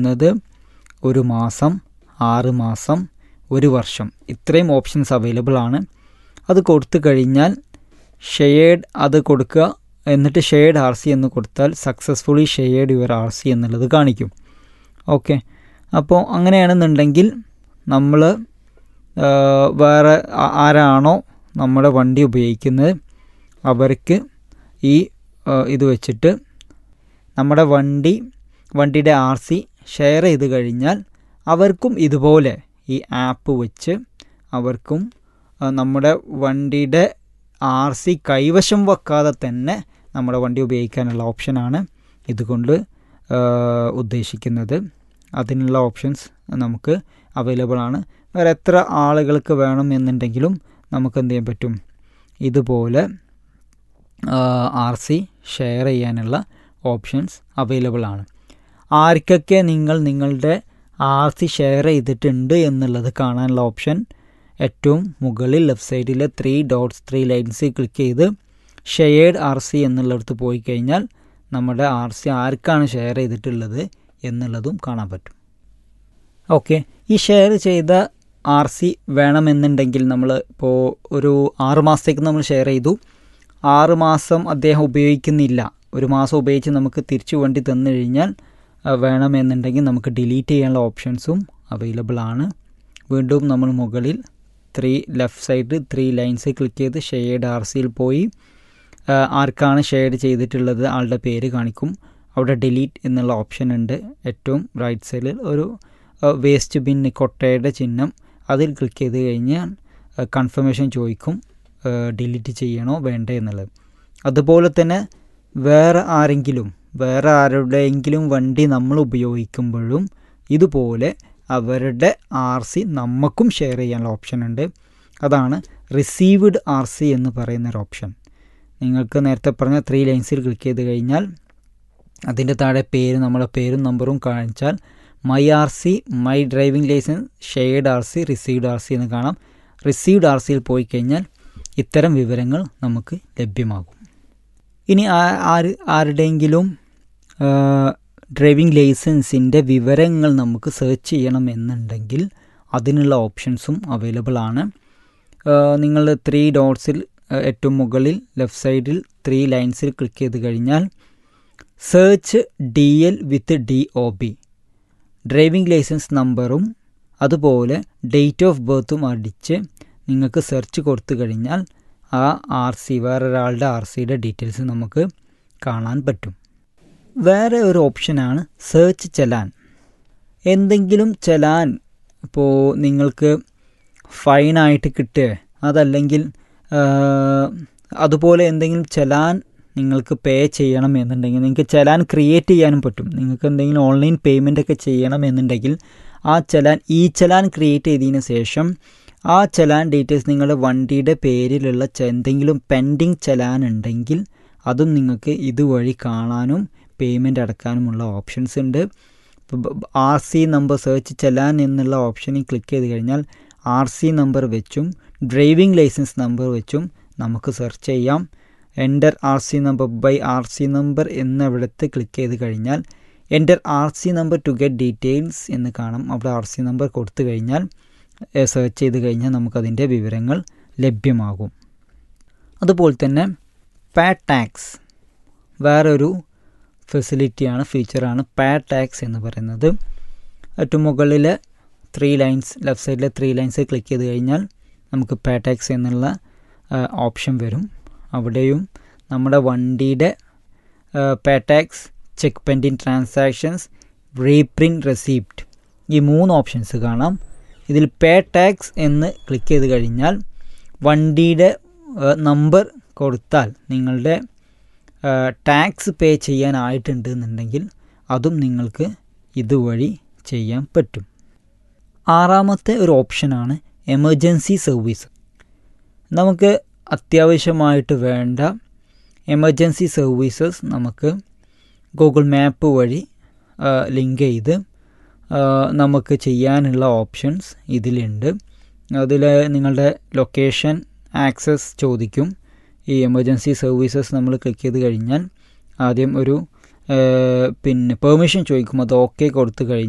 ഉപയോഗിക്കുന്നത് ഒരു മാസം ആറ് മാസം ഒരു വർഷം ഇത്രയും ഓപ്ഷൻസ് അവൈലബിൾ ആണ് അത് കൊടുത്തു കഴിഞ്ഞാൽ ഷെയർഡ് അത് കൊടുക്കുക എന്നിട്ട് ഷെയർഡ് ആർ സി എന്ന് കൊടുത്താൽ successfully shared your R C എന്നുള്ളത് കാണിക്കും ഓക്കെ അപ്പോൾ അങ്ങനെയാണെന്നുണ്ടെങ്കിൽ നമ്മൾ വേറെ ആ- ആരാണോ നമ്മുടെ വണ്ടി ഉപയോഗിക്കുന്നത് അവർക്ക് ഈ ആ, ഇത് വെച്ചിട്ട് നമ്മുടെ വണ്ടി വണ്ടിയുടെ ആർ സി ഷെയർ ചെയ്ത് കഴിഞ്ഞാൽ അവർക്കും ഇതുപോലെ ഈ ആപ്പ് വെച്ച് അവർക്കും ആ, നമ്മുടെ വണ്ടിയുടെ ആർ സി കൈവശം വെക്കാതെ തന്നെ നമ്മുടെ വണ്ടി ഉപയോഗിക്കാനുള്ള ഓപ്ഷനാണ് ഇതുകൊണ്ട് ആ, ഉദ്ദേശിക്കുന്നത് അതിനുള്ള ഓപ്ഷൻസ് നമുക്ക് അവൈലബിൾ ആണ് വേറെ എത്ര ആളുകൾക്ക് വേണം എന്നുണ്ടെങ്കിലും നമുക്ക് എന്ത് ചെയ്യാൻ പറ്റും ഇതുപോലെ ആർ സി ഷെയർ ചെയ്യാനുള്ള ഓപ്ഷൻസ് അവൈലബിൾ ആണ് ആർക്കൊക്കെ നിങ്ങൾ നിങ്ങളുടെ ആർ സി ഷെയർ ചെയ്തിട്ടുണ്ട് എന്നുള്ളത് കാണാനുള്ള ഓപ്ഷൻ ഏറ്റവും മുകളിൽ ലെഫ്റ്റ് സൈഡിലെ ത്രീ ഡോട്ട്സ് ത്രീ ലൈൻസിൽ ക്ലിക്ക് ചെയ്ത് ഷെയർഡ് ആർ സി എന്നുള്ളിടത്ത് പോയി കഴിഞ്ഞാൽ നമ്മുടെ ആർ സി ആർക്കാണ് ഷെയർ ചെയ്തിട്ടുള്ളത് എന്നുള്ളതും കാണാൻ പറ്റും ഓക്കെ ഈ ഷെയർ ചെയ്ത ആർ സി വേണമെന്നുണ്ടെങ്കിൽ നമ്മൾ ഇപ്പോൾ ഒരു ആറ് മാസത്തേക്ക് നമ്മൾ ഷെയർ ചെയ്തു ആറ് മാസം അദ്ദേഹം ഉപയോഗിക്കുന്നില്ല ഒരു മാസം ഉപയോഗിച്ച് നമുക്ക് തിരിച്ചു വണ്ടി തന്നു കഴിഞ്ഞാൽ ആ, വേണമെന്നുണ്ടെങ്കിൽ നമുക്ക് ഡിലീറ്റ് ചെയ്യാനുള്ള ഓപ്ഷൻസും അവൈലബിൾ ആണ് വീണ്ടും നമ്മൾ മുകളിൽ three left side three lines click ചെയ്ത് ഷെയർഡ് ആർ സിയിൽ പോയി ആ, ആർക്കാണ് ഷെയർ ചെയ്തിട്ടുള്ളത് ആളുടെ പേര് കാണിക്കും അവിടെ ഡിലീറ്റ് എന്നുള്ള ഓപ്ഷൻ ഉണ്ട് ഏറ്റവും റൈറ്റ് സൈഡിൽ ഒരു വേസ്റ്റ് ബിൻ കൊട്ടയുടെ ചിഹ്നം അതിൽ ക്ലിക്ക് ചെയ്ത് കഴിഞ്ഞാൽ കൺഫർമേഷൻ ചോദിക്കും ഡിലീറ്റ് ചെയ്യണോ വേണ്ടേ എന്നുള്ളത് അതുപോലെ തന്നെ വേറെ ആരെങ്കിലും വേറെ ആരുടെയെങ്കിലും വണ്ടി നമ്മൾ ഉപയോഗിക്കുമ്പോഴും ഇതുപോലെ അവരുടെ ആർ സി നമുക്കും ഷെയർ ചെയ്യാനുള്ള ഓപ്ഷൻ ഉണ്ട് അതാണ് റിസീവ്ഡ് ആർ സി എന്ന് പറയുന്ന ഒരു ഓപ്ഷൻ നിങ്ങൾക്ക് നേരത്തെ പറഞ്ഞ ത്രീ ലൈൻസിൽ ക്ലിക്ക് ചെയ്ത് കഴിഞ്ഞാൽ അതിൻ്റെ താഴെ പേര് നമ്മുടെ പേരും നമ്പറും കാണിച്ചാൽ my R C my driving licence shared R C received R C എന്ന് കാണാം റിസീവ്ഡ് ആർ സിയിൽ പോയി കഴിഞ്ഞാൽ ഇത്തരം വിവരങ്ങൾ നമുക്ക് ലഭ്യമാകും ഇനി ആ- ആര് ആരുടെയെങ്കിലും ഡ്രൈവിംഗ് ലൈസൻസിൻ്റെ വിവരങ്ങൾ നമുക്ക് സെർച്ച് ചെയ്യണം എന്നുണ്ടെങ്കിൽ അതിനുള്ള ഓപ്ഷൻസും അവൈലബിൾ ആണ് നിങ്ങൾ ത്രീ ഡോട്ട്സിൽ ഏറ്റവും മുകളിൽ ലെഫ്റ്റ് സൈഡിൽ ത്രീ ലൈൻസിൽ ക്ലിക്ക് ചെയ്ത് കഴിഞ്ഞാൽ search D L with D O B driving licence നമ്പറും അതുപോലെ ഡേറ്റ് ഓഫ് ബർത്തും അടിച്ച് നിങ്ങൾക്ക് സെർച്ച് കൊടുത്തു കഴിഞ്ഞാൽ ആ ആർ സി വേറൊരാളുടെ ആർ സിയുടെ ഡീറ്റെയിൽസ് നമുക്ക് കാണാൻ പറ്റും വേറെ ഒരു ഓപ്ഷനാണ് സെർച്ച് ചെലാൻ എന്തെങ്കിലും ചെലാൻ ഇപ്പോൾ നിങ്ങൾക്ക് ഫൈനായിട്ട് കിട്ടുക അതല്ലെങ്കിൽ ആ, അതുപോലെ എന്തെങ്കിലും ചെലാൻ നിങ്ങൾക്ക് പേ ചെയ്യണം എന്നുണ്ടെങ്കിൽ നിങ്ങൾക്ക് ചെലാൻ ക്രിയേറ്റ് ചെയ്യാനും പറ്റും നിങ്ങൾക്ക് എന്തെങ്കിലും ഓൺലൈൻ പേയ്മെൻ്റ് ഒക്കെ ചെയ്യണം എന്നുണ്ടെങ്കിൽ ആ ചെലാൻ ഈ ചെലാൻ ക്രിയേറ്റ് ചെയ്തതിന് ശേഷം ആ ചെലാൻ ഡീറ്റെയിൽസ് നിങ്ങളുടെ വണ്ടിയുടെ പേരിലുള്ള ചെ- എന്തെങ്കിലും പെൻഡിങ് ചെലാൻ ഉണ്ടെങ്കിൽ അതും നിങ്ങൾക്ക് ഇതുവഴി കാണാനും പേയ്മെൻറ്റ് അടക്കാനുമുള്ള ഓപ്ഷൻസ് ഉണ്ട് R C number search challan എന്നുള്ള ഓപ്ഷനിൽ ക്ലിക്ക് ചെയ്ത് കഴിഞ്ഞാൽ ആർ സി നമ്പർ വെച്ചും ഡ്രൈവിംഗ് ലൈസൻസ് നമ്പർ വെച്ചും നമുക്ക് സെർച്ച് ചെയ്യാം enter R C number by R C number എന്നിവിടത്ത് ക്ലിക്ക് ചെയ്ത് കഴിഞ്ഞാൽ enter R C number to get details എന്ന് കാണാം അവിടെ ആർ സി നമ്പർ കൊടുത്തു കഴിഞ്ഞാൽ സെർച്ച് ചെയ്ത് കഴിഞ്ഞാൽ നമുക്കതിൻ്റെ വിവരങ്ങൾ ലഭ്യമാകും അതുപോലെ തന്നെ പേ ടാക്സ് വേറൊരു ഫെസിലിറ്റിയാണ് ഫീച്ചറാണ് പേ ടാക്സ് എന്ന് പറയുന്നത് ഏറ്റവും മുകളിൽ ത്രീ ലൈൻസ് ലെഫ്റ്റ് സൈഡിലെ ത്രീ ലൈൻസ് ക്ലിക്ക് ചെയ്ത് കഴിഞ്ഞാൽ നമുക്ക് പേ ടാക്സ് എന്നുള്ള ഓപ്ഷൻ വരും അവിടെയും നമ്മുടെ വണ്ടിയുടെ pay tax check pending transactions reprint receipt ഈ മൂന്ന് ഓപ്ഷൻസ് കാണാം ഇതിൽ പേ ടാക്സ് എന്ന് ക്ലിക്ക് ചെയ്ത് കഴിഞ്ഞാൽ വണ്ടിയുടെ നമ്പർ കൊടുത്താൽ നിങ്ങളുടെ ടാക്സ് പേ ചെയ്യാനായിട്ടുണ്ട് എന്നുണ്ടെങ്കിൽ അതും നിങ്ങൾക്ക് ഇതുവഴി ചെയ്യാൻ പറ്റും ആറാമത്തെ ഒരു ഓപ്ഷനാണ് എമർജൻസി സർവീസ് നമുക്ക് അത്യാവശ്യമായിട്ട് വേണ്ട എമർജൻസി സർവീസസ് നമുക്ക് ഗൂഗിൾ മാപ്പ് വഴി ലിങ്ക് ചെയ്ത് ആ, നമുക്ക് ചെയ്യാനുള്ള ഓപ്ഷൻസ് ഇതിലുണ്ട് അതിൽ നിങ്ങളുടെ ലൊക്കേഷൻ ആക്സസ് ചോദിക്കും ഈ എമർജൻസി സർവീസസ് നമ്മൾ ക്ലിക്ക് ചെയ്ത് കഴിഞ്ഞാൽ ആദ്യം ഒരു ആ, പിന്നെ പെർമിഷൻ ചോദിക്കും അത് ഓക്കെ കൊടുത്തു കഴിഞ്ഞാൽ